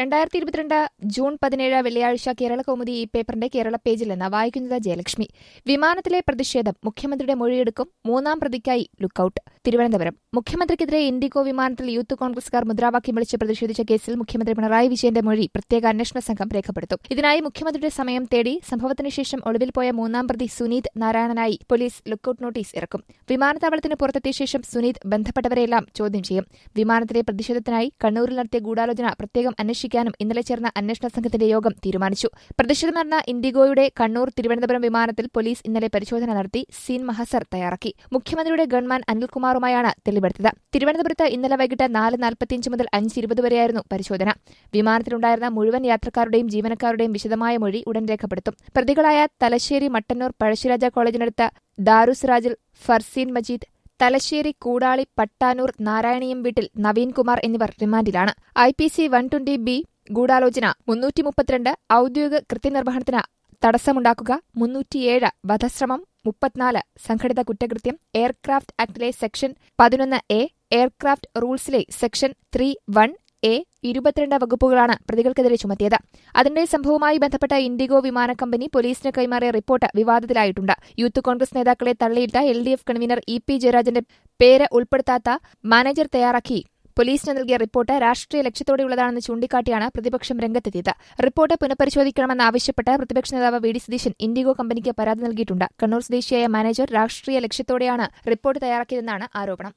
രണ്ടായിരത്തി ഇരുപത്തിരണ്ട് ജൂൺ പതിനേഴ് വെള്ളിയാഴ്ച കേരള കൗമുദി ഈ പേപ്പറിന്റെ കേരള പേജിൽ നിന്ന് വായിക്കുന്നത് ജയലക്ഷ്മി വിമാനത്തിലെ പ്രതിഷേധം മുഖ്യമന്ത്രിയുടെ മൊഴിയെടുക്കും മൂന്നാം പ്രതിക്കായി ലുക്കൌട്ട് തിരുവനന്തപുരം മുഖ്യമന്ത്രിക്കെതിരെ ഇൻഡിഗോ വിമാനത്തിൽ യൂത്ത് കോൺഗ്രസുകാർ മുദ്രാവാക്യം വിളിച്ച് പ്രതിഷേധിച്ച കേസിൽ മുഖ്യമന്ത്രി പിണറായി വിജയന്റെ മൊഴി പ്രത്യേക അന്വേഷണ സംഘം രേഖപ്പെടുത്തും ഇതിനായി മുഖ്യമന്ത്രിയുടെ സമയം തേടി സംഭവത്തിന് ശേഷം ഒളിവിൽ പോയ മൂന്നാം പ്രതി സുനീത് നാരായണനായി പോലീസ് ലുക്കൌട്ട് നോട്ടീസ് ഇറക്കും വിമാനത്താവളത്തിന് പുറത്തെത്തിയ ശേഷം സുനീത് ബന്ധപ്പെട്ടവരെയെല്ലാം ചോദ്യം ചെയ്യും വിമാനത്തിലെ പ്രതിഷേധത്തിനായി കണ്ണൂരിൽ നടത്തിയ ഗൂഢാലോചന പ്രത്യേകം അന്വേഷിക്കാനും ഇന്നലെ ചേർന്ന അന്വേഷണ സംഘത്തിന്റെ യോഗം തീരുമാനിച്ചു പ്രതിഷേധം നടന്ന ഇൻഡിഗോയുടെ കണ്ണൂർ തിരുവനന്തപുരം വിമാനത്തിൽ പോലീസ് ഇന്നലെ പരിശോധന നടത്തി സീൻ മഹസർ തയ്യാറാക്കി മുഖ്യമന്ത്രിയുടെ ഗൺമാൻ അനിൽകുമാറുമായാണ് തെളിവെടുത്തത് തിരുവനന്തപുരത്ത് ഇന്നലെ വൈകിട്ട് നാല് നാൽപ്പത്തിയഞ്ച് മുതൽ അഞ്ച് ഇരുപത് വരെയായിരുന്നു പരിശോധന വിമാനത്തിലുണ്ടായിരുന്ന മുഴുവൻ യാത്രക്കാരുടെയും ജീവനക്കാരുടെയും വിശദമായ മൊഴി ഉടൻ രേഖപ്പെടുത്തും പ്രതികളായ തലശ്ശേരി മട്ടന്നൂർ പഴശ്ശിരാജ കോളേജിനടുത്ത ദാറുസ്റാജിൽ ഫർസീൻ മജീദ് തലശ്ശേരി കൂടാളി പട്ടാനൂർ നാരായണീയം വീട്ടിൽ നവീൻകുമാർ എന്നിവർ റിമാൻഡിലാണ് I P C one twenty B ഗൂഢാലോചന മുന്നൂറ്റി മുപ്പത്തിരണ്ട് ഔദ്യോഗിക കൃത്യനിർവഹണത്തിന് തടസ്സമുണ്ടാക്കുക മുന്നൂറ്റിയേഴ് വധശ്രമം മുപ്പത്തിനാല് സംഘടിത കുറ്റകൃത്യം എയർക്രാഫ്റ്റ് ആക്ടിലെ സെക്ഷൻ പതിനൊന്ന് എ എയർക്രാഫ്റ്റ് റൂൾസിലെ സെക്ഷൻ ത്രീ വൺ എ ഇരുപത്തിരണ്ട് വകുപ്പുകളാണ് പ്രതികൾക്കെതിരെ ചുമത്തിയത് അതിന്റെ സംഭവവുമായി ബന്ധപ്പെട്ട ഇൻഡിഗോ വിമാന കമ്പനി പോലീസിന് കൈമാറിയ റിപ്പോർട്ട് വിവാദത്തിലായിട്ടുണ്ട് യൂത്ത് കോൺഗ്രസ് നേതാക്കളെ തള്ളിയിട്ട L D F convener E P ജയരാജന്റെ പേര് ഉൾപ്പെടുത്താത്ത മാനേജർ തയ്യാറാക്കി പോലീസിന് നൽകിയ റിപ്പോർട്ട് രാഷ്ട്രീയ ലക്ഷ്യത്തോടെയുള്ളതാണെന്ന് ചൂണ്ടിക്കാട്ടിയാണ് പ്രതിപക്ഷം രംഗത്തെത്തിയത് റിപ്പോർട്ട് പുനഃപരിശോധിക്കണമെന്നാവശ്യപ്പെട്ട് പ്രതിപക്ഷ നേതാവ് വി ഡി സതീശൻ ഇൻഡിഗോ കമ്പനിക്ക് പരാതി നൽകിയിട്ടുണ്ട് കണ്ണൂർ സ്വദേശിയായ മാനേജർ രാഷ്ട്രീയ ലക്ഷ്യത്തോടെയാണ് റിപ്പോർട്ട് തയ്യാറാക്കിയതെന്നാണ് ആരോപണം